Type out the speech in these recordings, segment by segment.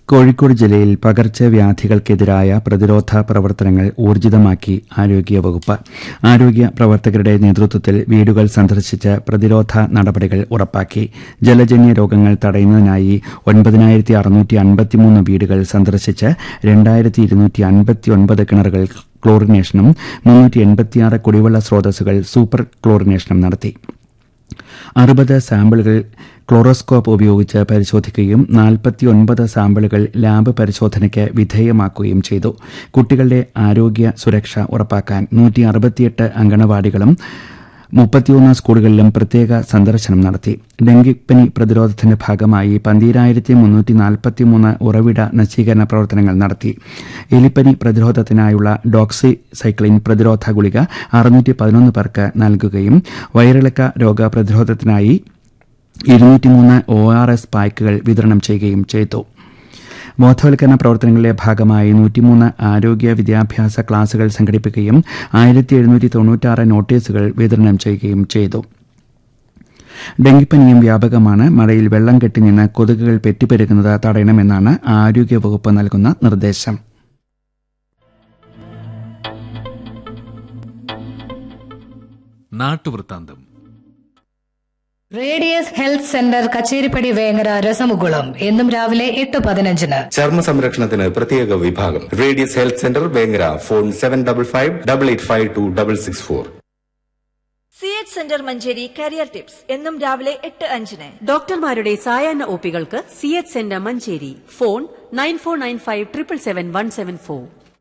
കോഴിക്കോട് ജില്ലയിൽ പകർച്ചവ്യാധികൾക്കെതിരായ പ്രതിരോധ പ്രവർത്തനങ്ങൾ ഊർജിതമാക്കി ആരോഗ്യവകുപ്പ് ആരോഗ്യ പ്രവർത്തകരുടെ നേതൃത്വത്തിൽ വീടുകൾ സന്ദർശിച്ച് പ്രതിരോധ നടപടികൾ ഉറപ്പാക്കി ജലജന്യ രോഗങ്ങൾ തടയുന്നതിനായി ഒൻപതിനായിരത്തി അറുന്നൂറ്റി അൻപത്തിമൂന്ന് വീടുകൾ സന്ദർശിച്ച് രണ്ടായിരത്തി ഇരുന്നൂറ്റി അൻപത്തിയൊൻപത് കിണറുകൾ ക്ലോറിനേഷനും മുന്നൂറ്റി എൺപത്തിയാറ് കുടിവെള്ള സ്രോതസ്സുകൾ സൂപ്പർ ക്ലോറിനേഷനും നടത്തി അറുപത് സാമ്പിളുകൾ ക്ലോറോസ്കോപ്പ് ഉപയോഗിച്ച് പരിശോധിക്കുകയും നാൽപ്പത്തിയൊൻപത് സാമ്പിളുകൾ ലാബ് പരിശോധനയ്ക്ക് വിധേയമാക്കുകയും ചെയ്തു കുട്ടികളുടെ ആരോഗ്യ സുരക്ഷ ഉറപ്പാക്കാൻ നൂറ്റി അറുപത്തിയെട്ട് അങ്കണവാടികളും മുപ്പത്തിയൊന്ന് സ്കൂളുകളിലും പ്രത്യേക സന്ദർശനം നടത്തി ഡെങ്കിപ്പനി പ്രതിരോധത്തിന്റെ ഭാഗമായി പന്തീരായിരത്തി മുന്നൂറ്റി നാൽപ്പത്തിമൂന്ന് ഉറവിട നശീകരണ പ്രവർത്തനങ്ങൾ നടത്തി എലിപ്പനി പ്രതിരോധത്തിനായുള്ള ഡോക്സി സൈക്ലിൻ പ്രതിരോധ ഗുളിക അറുന്നൂറ്റി പതിനൊന്ന് പേർക്ക് നൽകുകയും വയറിളക്ക രോഗ പ്രതിരോധത്തിനായി ഇരുന്നൂറ്റിമൂന്ന് ഒ ആർ എസ് പായ്ക്കുകൾ വിതരണം ചെയ്യുകയും ചെയ്തു ബോധവൽക്കരണ പ്രവർത്തനങ്ങളുടെ ഭാഗമായി നൂറ്റിമൂന്ന് ആരോഗ്യ വിദ്യാഭ്യാസ ക്ലാസുകൾ സംഘടിപ്പിക്കുകയും ആയിരത്തി എഴുന്നൂറ്റി തൊണ്ണൂറ്റാറ് നോട്ടീസുകൾ വിതരണം ചെയ്യുകയും ചെയ്തു ഡെങ്കിപ്പനിയും വ്യാപകമാണ് മഴയിൽ വെള്ളം കെട്ടിനിന്ന് കൊതുകുകൾ പെറ്റുപെരുകുന്നത് തടയണമെന്നാണ് ആരോഗ്യവകുപ്പ് നൽകുന്ന നിർദ്ദേശം നാട്ടുവൃത്താന്തം Radius health centre Kacheripadi Vengara രസമുകുളം എന്നും രാവിലെ എട്ട് പതിനഞ്ചിന് ചർമ്മ സംരക്ഷണത്തിന് പ്രത്യേക വിഭാഗം Radius health centre Vengara phone seven double five double eight five two double six four C H centre Manjeri career tips എന്നും രാവിലെ എട്ട് അഞ്ചിന് ഡോക്ടർമാരുടെ സായാഹ്ന ഒപികൾക്ക് C H centre Manjeri phone nine four nine five triple seven one seven four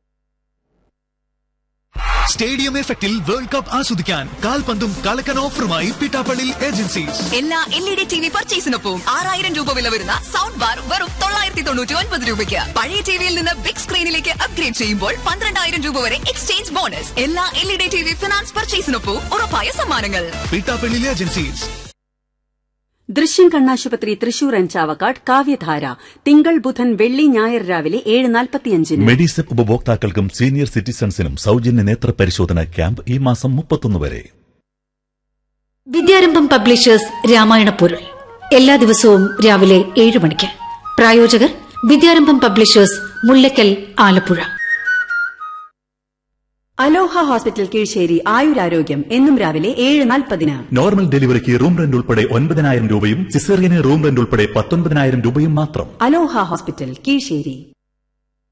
stadium എഫക്റ്റിൽ world cup ആസ്വദിക്കാൻ കാൽപന്തും കളക്കൻ ഓഫറുമായി പിട്ടാപ്പള്ളി ഏജൻസീസ് എല്ലാ L E D T V പർച്ചേസിനൊപ്പം ആറായിരം രൂപ വില വരുന്ന സൗണ്ട് ബാർ വെറും തൊള്ളായിരത്തി തൊണ്ണൂറ്റി ഒൻപത് രൂപയ്ക്ക് പഴയ ടിവിയിൽ നിന്ന് ബിഗ് സ്ക്രീനിലേക്ക് അപ്ഗ്രേഡ് ചെയ്യുമ്പോൾ പന്ത്രണ്ടായിരം രൂപ വരെ എക്സ്ചേഞ്ച് ബോണസ് എല്ലാ L E D T V finance പർച്ചേസിനൊപ്പം ഉറപ്പായ സമ്മാനങ്ങൾ പിട്ടാപ്പള്ളി ഏജൻസീസ് ദൃശ്യം കണ്ണാശുപത്രി തൃശൂർ ആൻഡ് ചാവക്കാട് കാവ്യധാര തിങ്കൾ ബുധൻ വെള്ളി ഞായർ രാവിലെ ഏഴ് നാൽപ്പത്തിയഞ്ചിന് മെഡിസെപ്പ് ഉപഭോക്താക്കൾക്കും സീനിയർ സിറ്റിസൺസിനും സൗജന്യ നേത്ര പരിശോധന ക്യാമ്പ് ഈ മാസം മുപ്പത്തൊന്ന് വരെ വിദ്യാരംഭം പബ്ലിഷേഴ്സ് രാമായണ പൊരുൾ എല്ലാ ദിവസവും രാവിലെ ഏഴ് മണിക്ക് പ്രായോജകർ Vidyarambham publishers Mullakkal Alappuzha Aloha hospital Keezhissery ആയുരാരോഗ്യം എന്നും രാവിലെ ഏഴ് നാൽപ്പതിന് നോർമൽ ഡെലിവറിക്ക് റൂം റെന്റ് ഉൾപ്പെടെ ഒൻപതിനായിരം രൂപയും സിസേറിയന് റൂം റെന്റ് ഉൾപ്പെടെ പത്തൊൻപതിനായിരം രൂപയും മാത്രം അലോഹ ഹോസ്പിറ്റൽ കീഴ്ശ്ശേരി